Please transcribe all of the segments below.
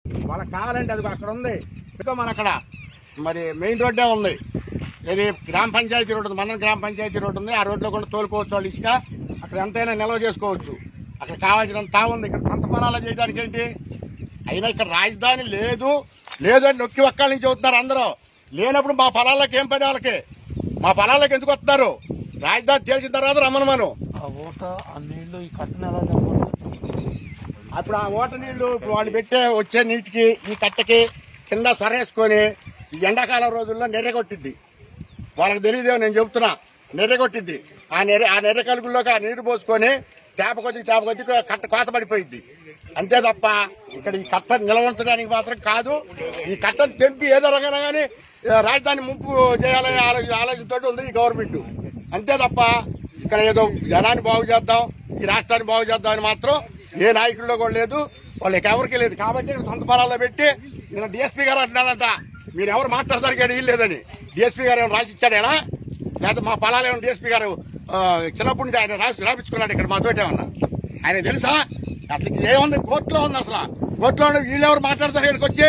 వాళ్ళకి కావాలంటే అది అక్కడ ఉంది ఇంకా మన అక్కడ మరి మెయిన్ రోడ్డే ఉంది ఇది గ్రామ పంచాయతీ రోడ్డు ఉంది మందరం గ్రామ పంచాయతీ రోడ్డు ఉంది ఆ రోడ్లో కూడా తోలుకోవచ్చు వాళ్ళు ఇసుక అక్కడ ఎంతైనా నిల్వ చేసుకోవచ్చు అక్కడ కావాల్సినంత తా ఉంది ఇక్కడ పంట పొలాలు చేయడానికి ఏంటి అయినా ఇక్కడ రాజధాని లేదు లేదు అని నొక్కి ఒక్కళ్ళ నుంచి వస్తున్నారు అందరూ లేనప్పుడు మా పొలాలకు ఏం పని వాళ్ళకి మా పొలాలకు ఎందుకు వస్తున్నారు రాజధాని తేల్చిన తర్వాత రమ్మను మనం ఆ ఓట ఆ నీళ్లు ఈ కట్టను ఎలా నింపాలి? అప్పుడు ఆ ఓట నీళ్లు ఇప్పుడు వాళ్ళు పెట్టే వచ్చే నీటికి ఈ కట్టకి కింద సొరేసుకొని ఈ ఎండాకాలం రోజుల్లో నెర్రెగొట్టిద్ది వాళ్ళకి తెలియదేమో నేను చెబుతున్నా నెర్రెగొట్టిద్ది ఆ నెర్రె ఆ నెర్రె కలుగుల్లోకి ఆ నీరు పోసుకొని తేప కొద్ది తేప కొద్ది కట్ట కోత పడిపోయింది అంతే తప్ప ఇక్కడ ఈ కట్ట నిలవంచడానికి మాత్రం కాదు ఈ కట్టను తెంపి ఏదో రకంగా కానీ రాజధాని ముంపు చేయాలనే ఆలోచన ఆలోచనతో ఉంది ఈ గవర్నమెంట్ అంతే తప్ప ఇక్కడ ఏదో జనాన్ని బాగు చేద్దాం ఈ రాష్ట్రాన్ని బాగు చేద్దాం అని మాత్రం ఏ నాయకుల్లో కూడా లేదు వాళ్ళకి ఎవరికి లేదు కాబట్టి ఇక్కడ సొంత పొలాల్లో పెట్టి నేను డిఎస్పీ గారు అంటున్నాడంట మీరు ఎవరు మాట్లాడడానికి వీలు లేదని డిఎస్పీ గారు ఏమైనా రాసి ఇచ్చాడేనా లేకపోతే మా పొలాలు ఏమైనా డిఎస్పీ గారు ఆ, చిన్నప్పటి నుంచి ఆయన రాసి రాపించుకున్నాడు ఇక్కడ మాతో ఏమన్నా ఆయన తెలుసా అసలు ఇది ఏముంది కోర్టులో ఉంది అసలు కోర్టులో ఉండి వీళ్ళు ఎవరు మాట్లాడతారు ఇక్కడికి వచ్చి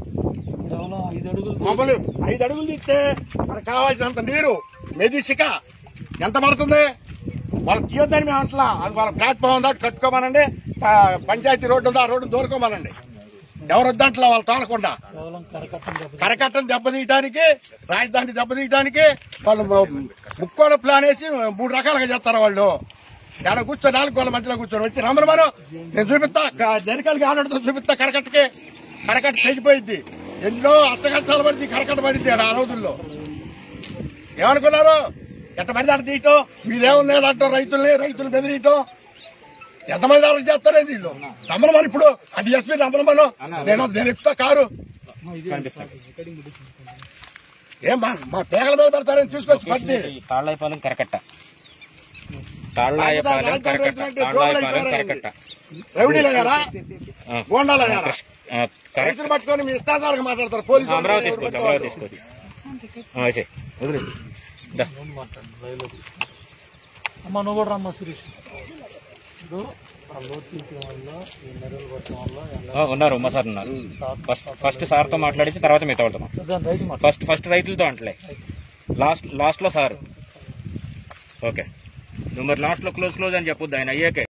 కేవలం ఐదు అడుగులు మమ్మల్ని ఐదు అడుగులు తీస్తే మనకు కావాల్సినంత నీరు మెదిసిక ఎంత పడుతుంది వాళ్ళకి తీయొద్దని మేము అంటలా అది వాళ్ళ ప్లాట్ఫామ్ ఉందా కట్టుకోమనండి ఆ, పంచాయతీ రోడ్డు ఉందా ఆ రోడ్డు దూరుకోమనండి ఎవరు వద్దంటలా వాళ్ళు తోలకుండా కేవలం కరకట్టం దెబ్బ కరకట్టను దెబ్బతీయడానికి రాజధాని దెబ్బతీయడానికి వాళ్ళు ముక్కోడ ప్లాన్ వేసి మూడు రకాలుగా చేస్తారు వాళ్ళు ఎక్కడ కూర్చొని నాలుగు వాళ్ళ మధ్యలో కూర్చొని వచ్చి రమ్మను మనం నేను చూపిస్తా జనకాలకి ఆడతో చూపిస్తా కరకట్టకి కరకట్ట తెగిపోయింది ఎన్నో అష్టకష్టాలు పడింది కరకట్ట పడింది ఆడ ఆ రోజుల్లో ఏమనుకున్నారు ఎట్ట పడితే అట్ట తీయటం మీరేముంది అంటారు రైతుల్ని రైతులు బెదిరియటం ఎంతమంది అరెస్ట్ చేస్తారేంది వీళ్ళు రమ్మను ఇప్పుడు ఆ డిఎస్పీ రమ్మను నేను నేను ఎక్కుతా కారు ఏం మా మా పేగల మీద పెడతారని తీసుకొచ్చి పత్తి తాళ్ళాయిపాలెం కరకట్ట తాళ్ళాయిపాలెం కరకట్ట తాళ్ళాయిపాలెం కరకట్ట రవిడీలు గారా ఆ. గోండాల గారా ఆ, కరెక్ట్ రైతులు పట్టుకొని మీ ఇష్టాచారంగా మాట్లాడతారు పోలీసులు అమరావతి తీసుకోవచ్చు అమరావతి తీసుకోవచ్చు ఆ, వేసేయ్. వదిలేయ్. దా. ముందు మాట్లాడండి లైవ్లో తీసుకుంటాం అమ్మ నువ్వు కూడా రమ్మ శిరీష్ ఇప్పుడు ఆ లోతు తీయడం వల్ల ఈ నెరలు పట్టడం వల్ల ఎండ ఆ, ఉన్నారు ఉమ్మా సార్ ఉన్నారు ఫస్ట్ ఫస్ట్ సార్తో మాట్లాడించి తర్వాత మిగతా వాళ్ళతో మాట్లాడు. దాని రైతు మాట ఫస్ట్ ఫస్ట్ రైతులతో అంటలే లాస్ట్ లాస్ట్ లో సార్ ఓకే నువ్వు మరి లాస్ట్ లో క్లోజ్ క్లోజ్ అని చెప్పొద్దు ఆయన అయ్యాకే